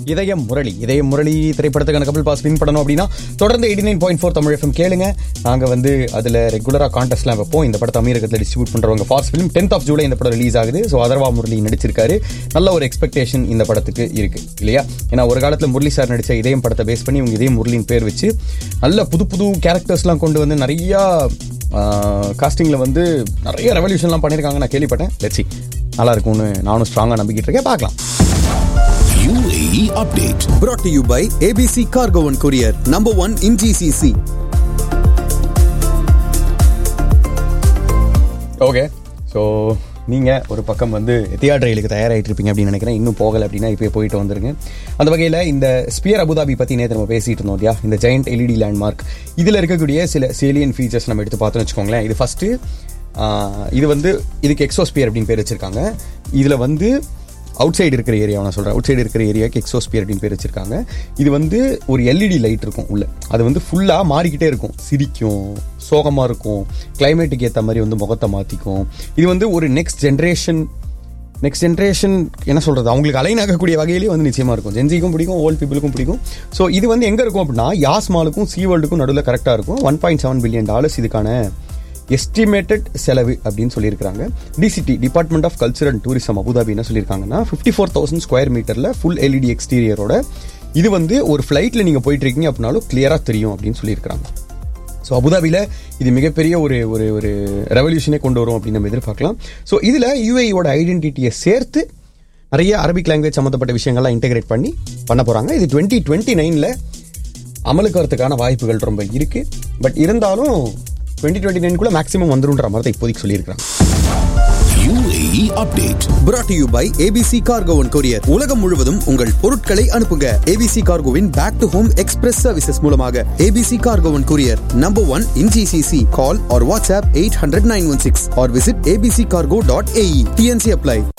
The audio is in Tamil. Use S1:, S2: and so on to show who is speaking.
S1: இதயம் முரளி இதயம் முரளி திரைப்படத்துக்கான கபில் பாஸ் வின் பண்ணணும் அப்படின்னா தொடர்ந்து eighty nine point four Tamil FM கேளுங்க நாங்கள் வந்து அதில் ரெகுலராக கான்டெஸ்ட்லாம் வைப்போம் இந்த படத்தை அமீரகத்தில் டிஸ்ட்ரிபியூட் பண்ணுறவங்க ஃபாஸ்ட் ஃபிலிம் டென்த் ஆஃப் ஜூலை இந்த படம் ரிலீஸ் ஆகுது ஸோ அதர்வா முரளி நடிச்சிருக்காரு நல்ல ஒரு எக்ஸ்பெக்டேஷன் இந்த படத்துக்கு இருக்கு இல்லையா ஏன்னா ஒரு காலத்தில் முரளி சார் நடித்த இதயம் படத்தை பேஸ் பண்ணி இவங்க இதயம் முரளின் பேர் வச்சு நல்ல புது புது கேரக்டர்ஸ்லாம் கொண்டு வந்து நிறையா காஸ்டிங்கில் வந்து நிறைய ரெவல்யூஷன்லாம் பண்ணியிருக்காங்க நான் கேள்விப்பட்டேன் லட்சி நல்லா இருக்கும்னு நானும் ஸ்ட்ராங்காக நம்பிக்கிட்டு இருக்கேன் பார்க்கலாம்
S2: UAE update.
S3: brought to you by ABC Cargo and Courier, number one in GCC.
S1: Okay so நீங்கள் ஒரு பக்கம் வந்து தியேட்டர் ரயிலுக்கு தயாராகிட்டு இருப்பீங்க அப்படின்னு நினைக்கிறேன் இன்னும் போகலை அப்படின்னா இப்போ போயிட்டு வந்துருங்க அந்த வகையில் இந்த ஸ்பியர் அபுதாபி பற்றி நேற்று நம்ம பேசிட்டு இருந்தோம் இல்லையா இந்த ஜெயண்ட் எல்இடி லேண்ட்மார்க் இதில் இருக்கக்கூடிய சில சேலியன் ஃபீச்சர்ஸ் நம்ம எடுத்து பார்த்தோம்னு வச்சுக்கோங்களேன் இது ஃபஸ்ட்டு இது வந்து இதுக்கு எக்ஸோஸ்பியர் அப்படின்னு பேர் வச்சிருக்காங்க இதில் வந்து அவுட் சைடு இருக்கிற ஏரியா நான் சொல்கிறேன் அவுட் சைடு இருக்கிற ஏரியாவுக்கு எக்ஸோஸ்பியர் அப்படின்னு பேர் வச்சிருக்காங்க இது வந்து ஒரு எல்இடி லைட் இருக்கும் உள்ள அது வந்து ஃபுல்லாக மாறிக்கிட்டே இருக்கும் சிரிக்கும் சோகமாக இருக்கும் கிளைமேட்டுக்கு ஏற்ற மாதிரி வந்து முகத்தை மாற்றிக்கும் இது வந்து ஒரு நெக்ஸ்ட் ஜென்ரேஷன் நெக்ஸ்ட் ஜென்ரேஷன் என்ன சொல்கிறது அவங்களுக்கு அலைன் ஆகக்கூடிய வகையிலேயே வந்து நிச்சயமாக இருக்கும் ஜென்சிக்கும் பிடிக்கும் ஓல்ட் பீப்புளுக்கும் பிடிக்கும் ஸோ இது வந்து எங்கே இருக்கும் அப்படின்னா யாஸ் மாலுக்கும் சீ வேர்ல்டுக்கும் நடுவில் கரெக்டாக இருக்கும் one point seven billion dollars இதுக்கான எஸ்டிமேட்டட் செலவு அப்படின்னு சொல்லியிருக்காங்க DCT department of culture and tourism Abu Dhabi என்ன சொல்லியிருக்காங்கன்னா ஃபிஃப்டி ஃபோர் தௌசண்ட் ஸ்கொயர் மீட்டரில் ஃபுல் எல்இடி எக்ஸ்டீரியரோட இது வந்து ஒரு ஃப்ளைட்டில் நீங்கள் போயிட்டு இருக்கீங்க அப்படின்னாலும் கிளியராக தெரியும் அப்படின்னு சொல்லியிருக்காங்க ஸோ அபுதாபியில் இது மிகப்பெரிய ஒரு ஒரு ஒரு ரெவல்யூஷனே கொண்டு வரும் அப்படின்னு நம்ம எதிர்பார்க்கலாம் ஸோ இதில் யூஏயோட ஐடென்டிட்டியை சேர்த்து நிறைய அரபிக் லாங்குவேஜ் சம்மந்தப்பட்ட விஷயங்கள்லாம் இன்டெகிரேட் பண்ணி பண்ண போகிறாங்க இது டுவெண்ட்டி டுவெண்ட்டி நைனில் அமலுக்கு வரதுக்கான வாய்ப்புகள் ரொம்ப இருக்கு பட் இருந்தாலும் டுவெண்ட்டி டுவெண்ட்டி நைனுக்குள்ள மேக்ஸிமம் வந்துருன்ற மாதிரி தான் இப்போதைக்கு சொல்லியிருக்காங்க
S2: UAE update.
S3: brought to you by ABC Cargo and Courier. உலகம் முழுவதும் உங்கள் பொருட்களை அனுப்புங்க ABC Cargoவின் back to home express services மூலமாக ABC Cargo and Courier, number one in GCC. Call or WhatsApp 800 916 or visit abccargo.ae. TNC apply.